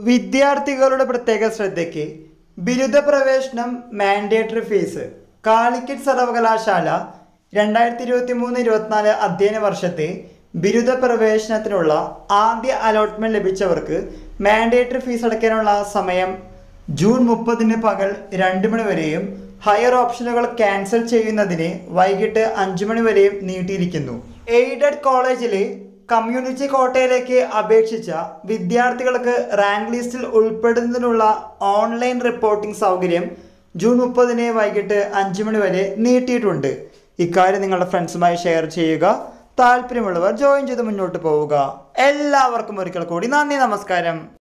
വിദ്യാർത്ഥികളുടെ പ്രത്യേക ശ്രദ്ധയ്ക്ക് ബിരുദ പ്രവേശനം മാൻഡേറ്ററി ഫീസ് കാലിക്കറ്റ് സർവകലാശാല രണ്ടായിരത്തി ഇരുപത്തി മൂന്ന് ഇരുപത്തിനാല് അധ്യയന വർഷത്തെ ബിരുദ പ്രവേശനത്തിനുള്ള ആദ്യ അലോട്ട്മെന്റ് ലഭിച്ചവർക്ക് മാൻഡേറ്ററി ഫീസ് അടയ്ക്കാനുള്ള സമയം ജൂൺ മുപ്പതിന് പകൽ രണ്ട് മണി വരെയും ഹയർ ഓപ്ഷനുകൾ ക്യാൻസൽ ചെയ്യുന്നതിന് വൈകിട്ട് അഞ്ച് മണി വരെയും നീട്ടിയിരിക്കുന്നു എയ്ഡഡ് കോളേജിലെ കമ്മ്യൂണിറ്റി കോട്ടയിലേക്ക് അപേക്ഷിച്ച വിദ്യാർത്ഥികൾക്ക് റാങ്ക് ലിസ്റ്റിൽ ഉൾപ്പെടുന്നതിനുള്ള ഓൺലൈൻ റിപ്പോർട്ടിംഗ് സൗകര്യം ജൂൺ മുപ്പതിന് വൈകിട്ട് അഞ്ച് മണി വരെ നീട്ടിയിട്ടുണ്ട് ഇക്കാര്യം നിങ്ങളുടെ ഫ്രണ്ട്സുമായി ഷെയർ ചെയ്യുക താല്പര്യമുള്ളവർ ജോയിൻ ചെയ്ത് മുന്നോട്ട് പോവുക എല്ലാവർക്കും ഒരിക്കൽ കൂടി നന്ദി നമസ്കാരം